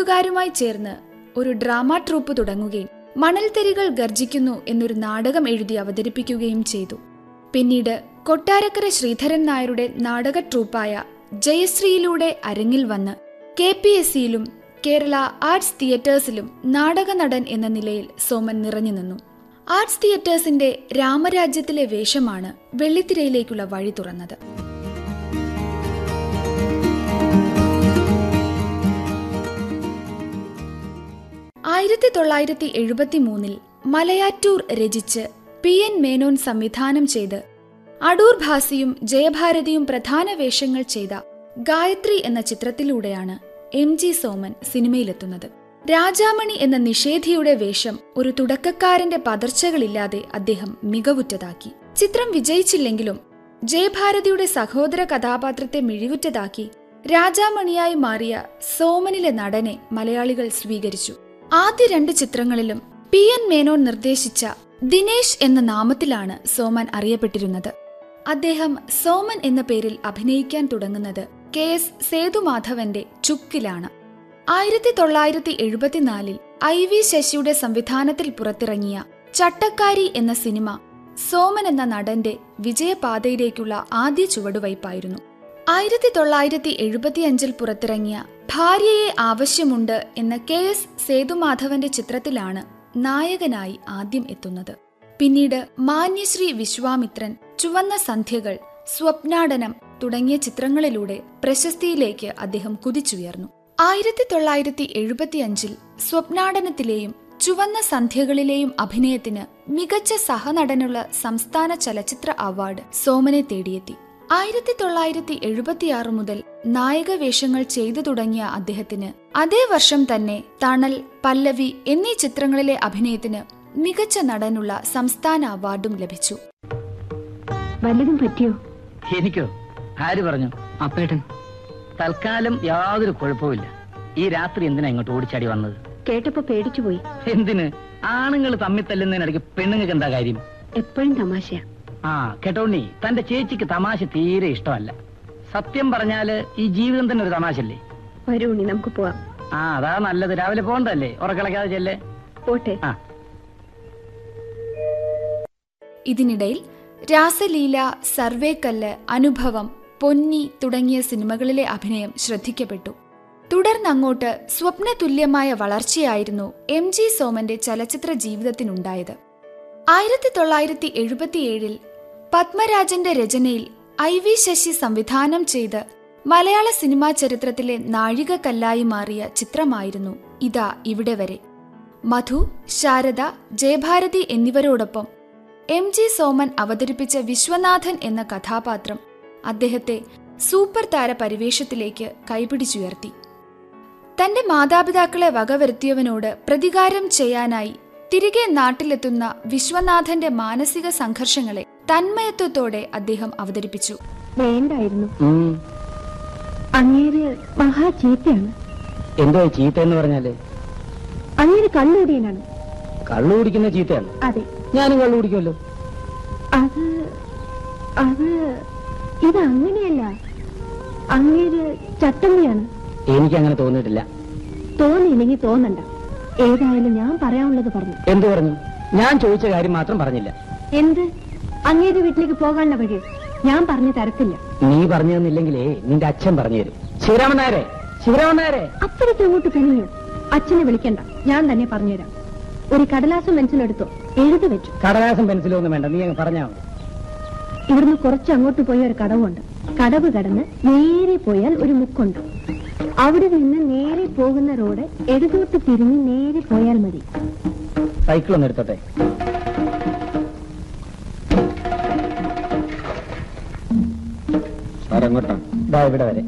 കൂട്ടുകാരുമായി ചേർന്ന് ഒരു ഡ്രാമ ട്രൂപ്പ് തുടങ്ങുകയും മണൽത്തരികൾ ഗർജിക്കുന്നു എന്നൊരു നാടകം എഴുതി അവതരിപ്പിക്കുകയും ചെയ്തു പിന്നീട് കൊട്ടാരക്കര ശ്രീധരൻ നായരുടെ നാടക ട്രൂപ്പായ ജയശ്രീയിലൂടെ അരങ്ങിൽ വന്ന് കെ പി എസ് സിയിലും കേരള ആർട്സ് തിയേറ്റേഴ്സിലും നാടക നടൻ എന്ന നിലയിൽ സോമൻ നിറഞ്ഞു നിന്നു ആർട്സ് തിയേറ്റേഴ്സിന്റെ രാമരാജ്യത്തിലെ വേഷമാണ് വെള്ളിത്തിരയിലേക്കുള്ള വഴി തുറന്നത് ആയിരത്തി തൊള്ളായിരത്തി എഴുപത്തി മൂന്നിൽ മലയാറ്റൂർ രചിച്ച് പി എൻ മേനോൻ സംവിധാനം ചെയ്ത് അടൂർ ഭാസിയും ജയഭാരതിയും പ്രധാന വേഷങ്ങൾ ചെയ്ത ഗായത്രി എന്ന ചിത്രത്തിലൂടെയാണ് എം ജി സോമൻ സിനിമയിലെത്തുന്നത് രാജാമണി എന്ന നിഷേധിയുടെ വേഷം ഒരു തുടക്കക്കാരന്റെ പതർച്ചകളില്ലാതെ അദ്ദേഹം മികവുറ്റതാക്കി ചിത്രം വിജയിച്ചില്ലെങ്കിലും ജയഭാരതിയുടെ സഹോദര കഥാപാത്രത്തെ മിഴിവുറ്റതാക്കി രാജാമണിയായി മാറിയ സോമനിലെ നടനെ മലയാളികൾ സ്വീകരിച്ചു ആദ്യ രണ്ട് ചിത്രങ്ങളിലും പി എൻ മേനോൻ നിർദ്ദേശിച്ച ദിനേശ് എന്ന നാമത്തിലാണ് സോമൻ അറിയപ്പെട്ടിരുന്നത് അദ്ദേഹം സോമൻ എന്ന പേരിൽ അഭിനയിക്കാൻ തുടങ്ങുന്നത് കെ എസ് സേതുമാധവന്റെ ചുക്കിലാണ് ആയിരത്തി തൊള്ളായിരത്തി എഴുപത്തിനാലിൽ ഐ വി ശശിയുടെ സംവിധാനത്തിൽ പുറത്തിറങ്ങിയ ചട്ടക്കാരി എന്ന സിനിമ സോമൻ എന്ന നടന്റെ വിജയപാതയിലേക്കുള്ള ആദ്യ ചുവടുവയ്പായിരുന്നു ആയിരത്തി തൊള്ളായിരത്തി എഴുപത്തിയഞ്ചിൽ പുറത്തിറങ്ങിയ ഭാര്യയെ ആവശ്യമുണ്ട് എന്ന കെ എസ് സേതുമാധവന്റെ ചിത്രത്തിലാണ് നായകനായി ആദ്യം എത്തുന്നത് പിന്നീട് മാന്യശ്രീ വിശ്വാമിത്രൻ ചുവന്ന സന്ധ്യകൾ സ്വപ്നാടനം തുടങ്ങിയ ചിത്രങ്ങളിലൂടെ പ്രശസ്തിയിലേക്ക് അദ്ദേഹം കുതിച്ചുയർന്നു ആയിരത്തി തൊള്ളായിരത്തി എഴുപത്തിയഞ്ചിൽ സ്വപ്നാടനത്തിലെയും ചുവന്ന സന്ധ്യകളിലെയും അഭിനയത്തിന് മികച്ച സഹനടനുള്ള സംസ്ഥാന ചലച്ചിത്ര അവാർഡ് സോമനെ തേടിയെത്തി ആയിരത്തി തൊള്ളായിരത്തി എഴുപത്തിയാറ് മുതൽ നായക വേഷങ്ങൾ ചെയ്തു തുടങ്ങിയ അദ്ദേഹത്തിന് അതേ വർഷം തന്നെ തണൽ പല്ലവി എന്നീ ചിത്രങ്ങളിലെ അഭിനയത്തിന് മികച്ച നടനുള്ള സംസ്ഥാന അവാർഡും ലഭിച്ചു വല്ലതും പറ്റിയോ എനിക്കോ ആര് പറഞ്ഞു അപ്പേട്ടൻ തൽക്കാലം യാതൊരു കുഴപ്പമില്ല ഈ രാത്രി എന്തിനാ ഇങ്ങോട്ട് ഓടിച്ചാടി വന്നത് കേട്ടപ്പോ പേടിച്ചു പോയി എന്തിന് ആണുങ്ങൾ തമ്മിൽ തല്ലുന്നതിനിടയ്ക്ക് പെണ്ണുങ്ങൾക്ക് എന്താ കാര്യം എപ്പോഴും തമാശയാ ആ കേട്ടോണ്ണി തന്റെ ചേച്ചിക്ക് തമാശ തീരെ ഇഷ്ടമല്ല സത്യം പറഞ്ഞാല് ഈ ജീവിതം തന്നെ ഒരു തമാശല്ലേ വരൂ ഉണ്ണി നമുക്ക് പോവാം ആ അതാ നല്ലത് രാവിലെ പോകണ്ടല്ലേ ഉറക്കളക്കാതെ ചെല്ലേ പോട്ടെ ആ ഇതിനിടയിൽ രാസലീല സർവേക്കല്ല് അനുഭവം പൊന്നി തുടങ്ങിയ സിനിമകളിലെ അഭിനയം ശ്രദ്ധിക്കപ്പെട്ടു തുടർന്നങ്ങോട്ട് സ്വപ്നതുല്യമായ വളർച്ചയായിരുന്നു എം ജി സോമന്റെ ചലച്ചിത്ര ജീവിതത്തിനുണ്ടായത് ആയിരത്തി തൊള്ളായിരത്തി എഴുപത്തിയേഴിൽ പത്മരാജന്റെ രചനയിൽ ഐ വി ശശി സംവിധാനം ചെയ്ത് മലയാള സിനിമാ ചരിത്രത്തിലെ നാഴികക്കല്ലായി മാറിയ ചിത്രമായിരുന്നു ഇതാ ഇവിടെ വരെ മധു ശാരദ ജയഭാരതി എന്നിവരോടൊപ്പം എം ജി സോമൻ അവതരിപ്പിച്ച വിശ്വനാഥൻ എന്ന കഥാപാത്രം അദ്ദേഹത്തെ സൂപ്പർ താര പരിവേഷത്തിലേക്ക് കൈപിടിച്ചുയർത്തി തന്റെ മാതാപിതാക്കളെ വകവരുത്തിയവനോട് പ്രതികാരം ചെയ്യാനായി തിരികെ നാട്ടിലെത്തുന്ന വിശ്വനാഥന്റെ മാനസിക സംഘർഷങ്ങളെ തന്മയത്വത്തോടെ അദ്ദേഹം അവതരിപ്പിച്ചു വേണ്ടായിരുന്നു അങ്ങേര് മഹാ ചീത്തയാണ് എന്തോ ചീത്ത എന്ന് പറഞ്ഞാല് അങ്ങേര് കണ്ണൂടിയനാണ് കള്ളു കുടിക്കുന്ന ചീത്തയാണ് അതെ ഞാനും കള്ളു കുടിക്കുമല്ലോ അത് അത് ഇത് അങ്ങനെയല്ല അങ്ങേര് ചട്ടമ്പിയാണ് എനിക്ക് അങ്ങനെ തോന്നിയിട്ടില്ല തോന്നിയില്ലെങ്കിൽ തോന്നണ്ട ഏതായാലും ഞാൻ പറയാനുള്ളത് പറഞ്ഞു എന്തു പറഞ്ഞു ഞാൻ ചോദിച്ച കാര്യം മാത്രം പറഞ്ഞില്ല എന്ത് അങ്ങേര് വീട്ടിലേക്ക് പോകാനുള്ള വഴി ഞാൻ പറഞ്ഞു തരത്തില്ല നീ പറഞ്ഞു തന്നില്ലെങ്കിലേ നിന്റെ അച്ഛൻ പറഞ്ഞു തരും ശിവരാമൻ നായരെ ശിവരാമൻ നായരെ അപ്പോഴത്തെ അങ്ങോട്ട് പിരിഞ്ഞു അച്ഛനെ വിളിക്കണ്ട ഞാൻ തന്നെ പറഞ്ഞുതരാം ഒരു കടലാസം പെൻസിലെടുത്തോ എഴുതി വെച്ചു കടലാസം പെൻസിലും ഒന്നും വേണ്ട നീ അങ്ങ് പറഞ്ഞാ മതി ഇവിടുന്ന് കുറച്ച് അങ്ങോട്ട് പോയ ഒരു കടവുണ്ട് കടവ് കടന്ന് നേരെ പോയാൽ ഒരു മുക്കുണ്ട് അവിടെ നിന്ന് നേരെ പോകുന്ന റോഡ് ഇടതോട്ട് തിരിഞ്ഞ് നേരെ പോയാൽ മതി സൈക്കിൾ ഒന്ന് എടുത്തോട്ടെ ദാ ഇവിടെ വരെ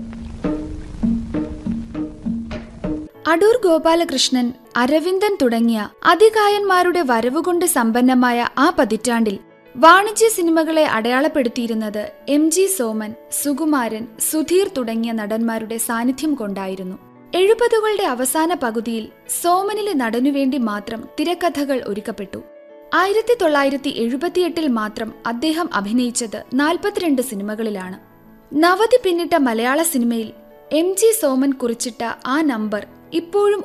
അടൂർ ഗോപാലകൃഷ്ണൻ അരവിന്ദൻ തുടങ്ങിയ അതികായന്മാരുടെ വരവുകൊണ്ട് സമ്പന്നമായ ആ പതിറ്റാണ്ടിൽ വാണിജ്യ സിനിമകളെ അടയാളപ്പെടുത്തിയിരുന്നത് എം ജി സോമൻ സുകുമാരൻ സുധീർ തുടങ്ങിയ നടന്മാരുടെ സാന്നിധ്യം കൊണ്ടായിരുന്നു എഴുപതുകളുടെ അവസാന പകുതിയിൽ സോമനിലെ നടനുവേണ്ടി മാത്രം തിരക്കഥകൾ ഒരുക്കപ്പെട്ടു ആയിരത്തി തൊള്ളായിരത്തി എഴുപത്തിയെട്ടിൽ മാത്രം അദ്ദേഹം അഭിനയിച്ചത് നാൽപ്പത്തിരണ്ട് സിനിമകളിലാണ് നവതി പിന്നിട്ട മലയാള സിനിമയിൽ എം ജി സോമൻ കുറിച്ചിട്ട ആ നമ്പർ ഇപ്പോഴും